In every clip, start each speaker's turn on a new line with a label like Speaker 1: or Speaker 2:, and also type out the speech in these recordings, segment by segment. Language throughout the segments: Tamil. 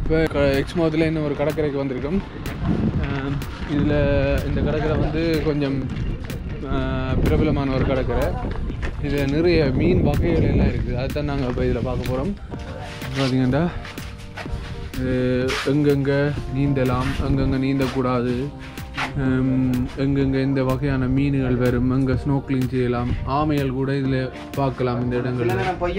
Speaker 1: இப்போ எக்ஸ்மோத்தில் இன்னும் ஒரு கடற்கரைக்கு வந்திருக்கோம் இதில் இந்த கடற்கரை வந்து கொஞ்சம் அஹ், பிரபலமான ஒரு கடற்கரை இதில் நிறைய மீன் வகைகள் எல்லாம் இருக்குது அதுதான் நாங்கள் இப்போ இதில் பார்க்க போகிறோம் பார்த்தீங்கன்னா அஹ், எங்கெங்கே நீந்தலாம் எங்கெங்கே நீந்தக்கூடாது ஹம், எங்கெங்கே இந்த வகையான மீன்கள் வரும் எங்கே ஸ்னோக்லிங் செய்யலாம் ஆமைகள் கூட இதில் பார்க்கலாம் இந்த இடங்களில்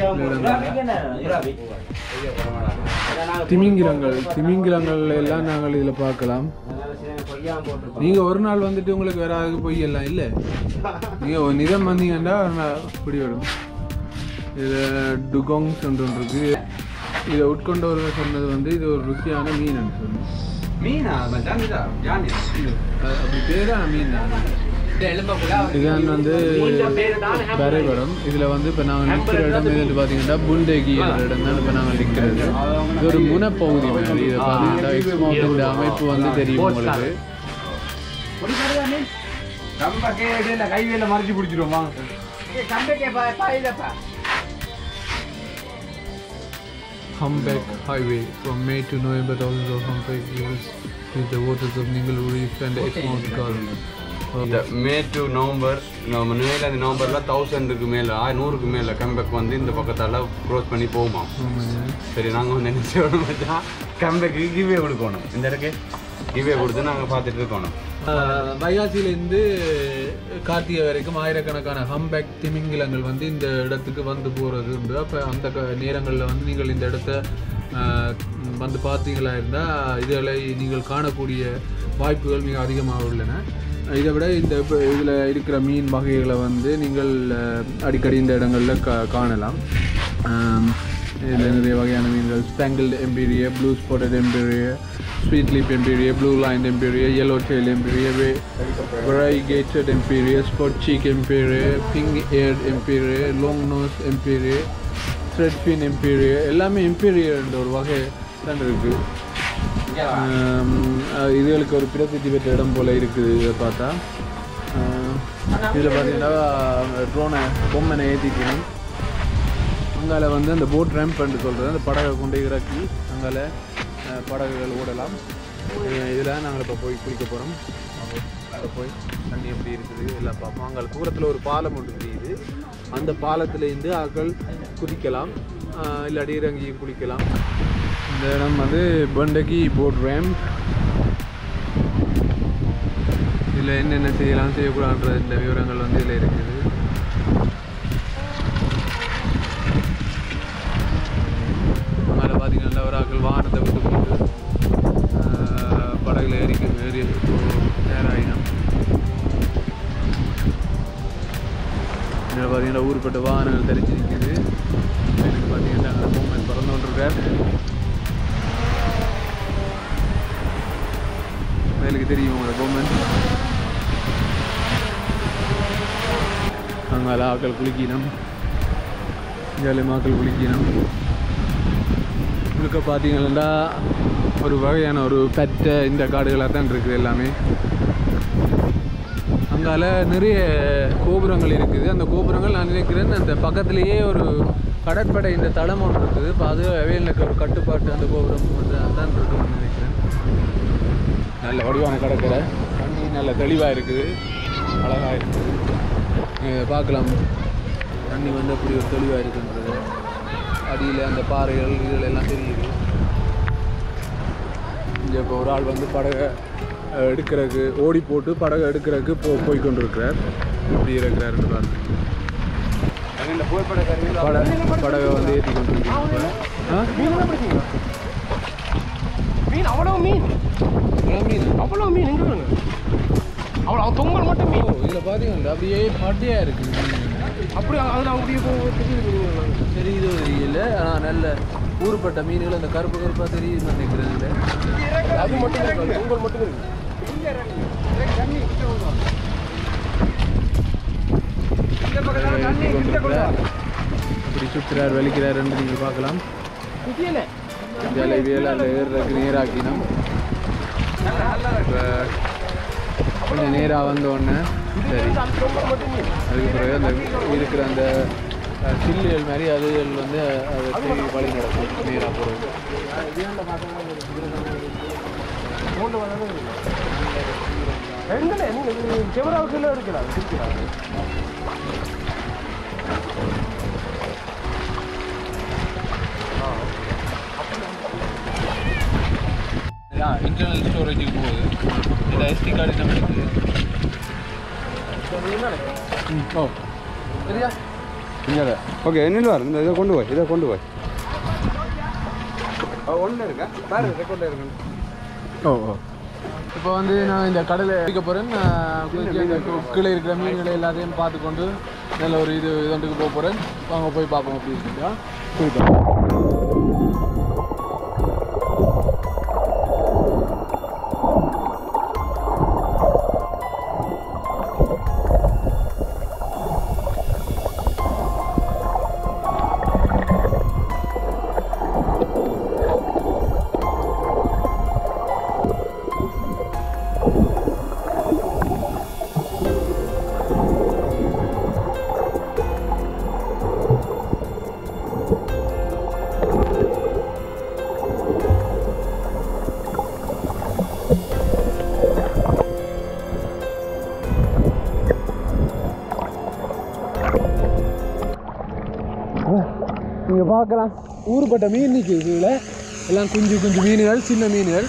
Speaker 1: திமிங்கிலங்கள் திமிங்கிலங்கள் எல்லாம் நாங்கள் இதில் பார்க்கலாம் நீங்கள் ஒரு நாள் வந்துட்டு உங்களுக்கு வேற ஆகுது பொய் எல்லாம் இல்லை நீங்கள் ஒரு நிறம் வந்தீங்கன்னா ஒரு நாள் இப்படி வரும் இது டுகோங் ஒன்று இருக்கு இதை உட்கொண்டவர்கள் சொன்னது வந்து இது ஒரு ருசியான மீன் சொன்னது
Speaker 2: மீனா மச்சான் இதா யானி
Speaker 1: அது அப்படி பேரான மீன் தான் இதான் வந்து வரைபடம் இதில் வந்து இப்போ நாங்கள் நிற்கிற இடம் எதுன்னு பார்த்தீங்கன்னா புண்டேகி என்ற இடம் தான் இப்போ நாங்கள் நிற்கிறது இது ஒரு முனப்பகுதி மாதிரி இதை பார்த்தீங்கன்னா எக்ஸ்மோட்டோட அமைப்பு வந்து தெரியும் உங்களுக்கு
Speaker 2: நம்ம கேடல கைவேல மறைச்சு பிடிச்சிருவோம் வாங்க
Speaker 1: Humpback Highway from May to November thousands of humpback whales with the waters of Ningle Reef and Exmouth Garden.
Speaker 2: இந்த மே டு நவம்பர் நம்ம மேல இந்த நவம்பர்ல தௌசண்டுக்கு மேல ஆ- நூறுக்கு மேல கம்பேக் வந்து இந்த பக்கத்தால க்ரோஸ் பண்ணி போகுமா சரி நாங்க வந்து என்ன செய்யணும் மச்சான் கம்பேக்கு கிவே கொடுக்கணும் இந்த இடக்கு கிவே கொடுத்து நாங்க பார்த்துட்டு இருக்கணும்
Speaker 1: வைகாசியிலேருந்து கார்த்திகை வரைக்கும் ஆயிரக்கணக்கான ஹம்பேக் திமிங்கிலங்கள் வந்து இந்த இடத்துக்கு வந்து போகிறது உண்டு அப்போ அந்த க நேரங்களில் வந்து நீங்கள் இந்த இடத்த ஆஹ், வந்து பார்த்தீங்களா இருந்தால் இதுகளை நீங்கள் காணக்கூடிய வாய்ப்புகள் மிக அதிகமாக உள்ளன இதை விட இந்த இப்போ இதில் இருக்கிற மீன் வகைகளை வந்து நீங்கள் ஆஹ், அடிக்கடி இந்த இடங்களில் கா காணலாம் ஆம், இதில் நிறைய வகையான மீன்கள் spangled emperor blue spotted emperor sweetlip emperor blue line emperor yellow tail emperor variegated emperor spot cheek emperor pink ear emperor long nose emperor thread fin emperor எல்லாமே எம்பீரியர் என்ற ஒரு வகை தான் இருக்குது இதுகளுக்கு ஒரு பிரசித்தி பெற்ற இடம் போல் இருக்குது இதை பார்த்தா இதில் பார்த்தீங்கன்னா ட்ரோனை பொம்மனை ஏற்றிக்கணும் அங்கால வந்து அந்த போட் ரேம்ப்னு சொல்கிறது அந்த படகை கொண்டு இறக்கி அங்கால அஹ், படகுகள் ஓடலாம் இதில் நாங்கள் இப்போ போய் குளிக்க போகிறோம் அங்கே போய் தண்ணி எப்படி இருக்குது எல்லாம் பார்ப்போம் அங்கே தூரத்தில் ஒரு பாலம் ஒன்று தெரியுது அந்த பாலத்துலேருந்து ஆட்கள் குதிக்கலாம் அஹ், இல்லாட்டி இறங்கி குளிக்கலாம் இந்த இடம் வந்து பண்டகி போட் ரேம்ப் இதில் என்னென்ன செய்யலாம் செய்யக்கூடாதுன்ற இந்த விவரங்கள் வந்து இதில் இருக்குது மேலே பார்த்தீங்கன்னா ஒரு ஆக்கள் வாகனத்தை விட்டு போட்டு ஆஹ், படகுல ஏறி ஏறி நேராகினோம் இதில் பார்த்தீங்கன்னா ஊருப்பட்ட வாகனங்கள் தெரிஞ்சு நிற்குது எனக்கு பார்த்தீங்கன்னா அங்கே மூமெண்ட் பறந்து கொண்டிருக்கார் மேலுக்கு தெரியும் உங்களோட மூமெண்ட் அங்கே ஆக்கள் குளிக்கணும் ஜாலி மக்கள் குளிக்கணும் முழுக்க பார்த்தீங்கன்னா ஒரு வகையான ஒரு பெட்ட இந்த காடுகளாக தான் இருக்குது எல்லாமே அங்கால நிறைய கோபுரங்கள் இருக்குது அந்த கோபுரங்கள் நான் நினைக்கிறேன் அந்த பக்கத்துலேயே ஒரு கடற்படை இந்த தளம் ஒன்று இருக்குது இப்போ அது அவையில் ஒரு கட்டுப்பாட்டு அந்த கோபுரம் வந்து அதான் இருக்குன்னு நினைக்கிறேன் நல்ல வடிவான கடற்கரை தண்ணி நல்ல தெளிவாக இருக்குது அழகாக இருக்குது இங்க பார்க்கலாம் தண்ணி வந்து அப்படி ஒரு தெளிவாக இருக்குன்றது அடியில் அந்த பாறைகள் இதுகள் எல்லாம் தெரியுது இங்கே இப்போ ஒரு ஆள் வந்து படகை அஹ், எடுக்கிறதுக்கு ஓடி போட்டு படகை எடுக்கிறதுக்கு போ போய் கொண்டிருக்கிறார் இப்படி இருக்கிறாருன்னு பார்த்து
Speaker 2: இந்த புகைப்பட கருவியில்
Speaker 1: பட படகை வந்து ஏற்றி கொண்டிருக்கிறாங்க ஆ
Speaker 3: மீன் அவ்வளவு மீன்
Speaker 1: எல்லாம் மீன்
Speaker 3: அவ்வளவு மீன் எங்க பாருங்க அவ்வளோ அவன் தொங்கல் மட்டும் மீன்
Speaker 1: ஓ இதில் பார்த்தீங்கன்னா அப்படியே பட்டையாக இருக்குது மீன்
Speaker 3: அப்படி அதில் அப்படியே போய்
Speaker 1: தெரியுதோ தெரியல ஆனால் நல்ல ஊறுப்பட்ட மீன்கள் அந்த கருப்பு கருப்பாக தெரியுதுன்னு நினைக்கிறேன் இதுல.
Speaker 3: அது மட்டும் இருக்கு தொங்கல் மட்டும் இருக்கு
Speaker 1: ஏற்றி கொண்டிருக்கிறார். இப்படி சுற்றுறார் வலிக்கிறார் என்று நீங்கள் பார்க்கலாம்
Speaker 3: குதியல
Speaker 1: ஜலைவியல் அந்த ஏறுறதுக்கு நேராக்கினோம் இப்போ கொஞ்சம் நேராக வந்த உடனே சரி
Speaker 3: அந்த தொங்கல் மட்டும் மீன்
Speaker 1: அதுக்கு பிறகு அந்த இருக்கிற அந்த அஹ், சில்லுகள் மாதிரி அதுகள் வந்து அதை தேடி வழி நடக்கும் நேராக போகிறது
Speaker 3: எங்கண்ணே நீங்க கேமராவுக்கு எல்லாம் எடுக்கலாம் எடுக்கலாம்
Speaker 1: இன்டர்னல் ஸ்டோரேஜுக்கு போகுது இந்த எஸ்டி கார்டு என்ன இருக்குது ஓ சரியா
Speaker 2: இங்கே ஓகே என்ன வரும் இந்த இதை கொண்டு போய் இதை கொண்டு போய் ஒன்று இருக்கா பாரு ரெக்கார்டில் இருக்குன்னு
Speaker 1: ஓ ஓ இப்போ வந்து நான் இந்த கடலை பிடிக்க போகிறேன் அந்த கு- கீழே இருக்கிற மீன்களை எல்லாத்தையும் பார்த்துக்கொண்டு நல்ல ஒரு இது இதண்டுக்கு போக போகிறேன் வாங்க போய் பார்ப்போம் அப்படின்னு சொல்லிட்டா போயிட்டோம் நீங்கள் பார்க்கலாம் ஊருப்பட்ட மீன் நிற்குது இதில் எல்லாம் குஞ்சு குஞ்சு மீன்கள் சின்ன மீன்கள்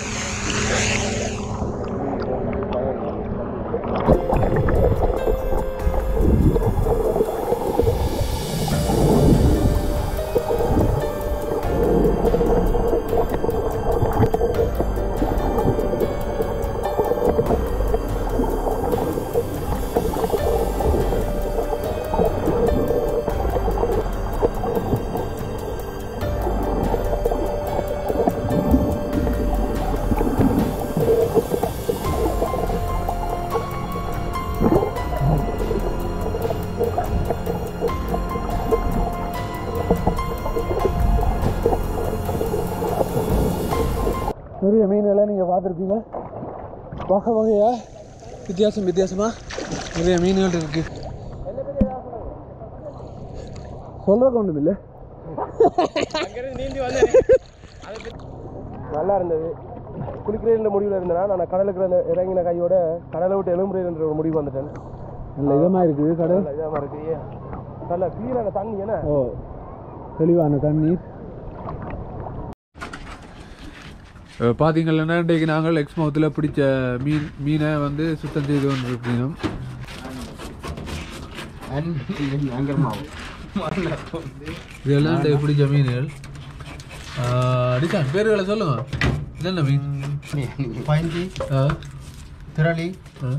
Speaker 1: நிறைய மீன்களை நீங்கள் பார்த்துருப்பீங்க வகை வகையா வித்தியாசம் வித்தியாசமாக நிறைய மீன்கள் இருக்கு சொல்கிறக்கு ஒன்றும் இல்லை
Speaker 3: நல்லா இருந்தது குளிக்கிறேன்ற முடிவில் இருந்தேனா நான் கடலுக்கு இறங்கின கையோட கடலை விட்டு எழும்புறேன்ற ஒரு முடிவு வந்துட்டேன்
Speaker 1: நல்ல இதமாக இருக்குது கடல்
Speaker 3: நல்ல இதாக இருக்கு நல்ல கிளியரான தண்ணி என்ன
Speaker 1: ஓ தெளிவான தண்ணீர் பார்த்தீங்கன்னா இன்றைக்கு நாங்கள் எக்ஸ்மௌத்தில் பிடிச்ச மீன் மீனை வந்து சுத்தம் செய்து கொண்டிருக்கிறோம் இதெல்லாம் இன்றைக்கு பிடிச்ச மீன்கள் அடிச்சான் பேர்களை சொல்லுங்க இது என்ன மீன்
Speaker 4: பைஞ்சி
Speaker 1: ஆ
Speaker 4: திரளி
Speaker 1: ஆ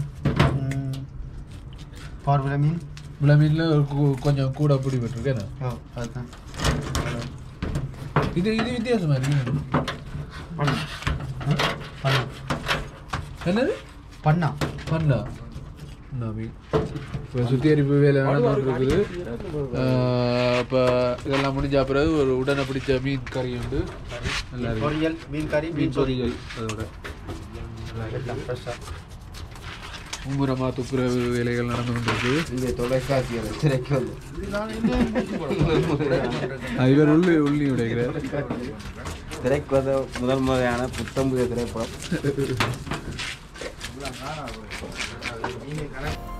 Speaker 4: பார்வல மீன்
Speaker 1: இவ்வளோ மீனில் கொஞ்சம் கூட பிடிபட்டுருக்கேன்
Speaker 4: ஓ அதுதான்
Speaker 1: இது இது வித்தியாசமா இருக்கு
Speaker 4: பண்ணா பண்ணா
Speaker 1: என்னது
Speaker 4: பண்ணா
Speaker 1: பண்ணா நவி இப்போ சுத்திகரிப்பு வேலை நடந்துட்டு இருக்குது இப்போ இதெல்லாம் முடிஞ்ச பிறகு ஒரு உடனே பிடிச்ச மீன் கறி உண்டு நல்லா இருக்கு
Speaker 4: பொரியல் மீன் கறி
Speaker 1: மீன் பொரியல் அதோட
Speaker 4: எல்லாம் ஃப்ரெஷ்ஷாக
Speaker 1: மும்முரமாக துப்புரவு வேலைகள் நடந்து கொண்டிருக்கு
Speaker 2: இந்த தொலைக்காட்சி திரைக்கு வந்து
Speaker 1: அது இவர் உள்ளி உள்ளி உடைக்கிறார்
Speaker 2: திரைக்கு வந்த முதல் முறையான புத்தம் புதிய திரைப்படம்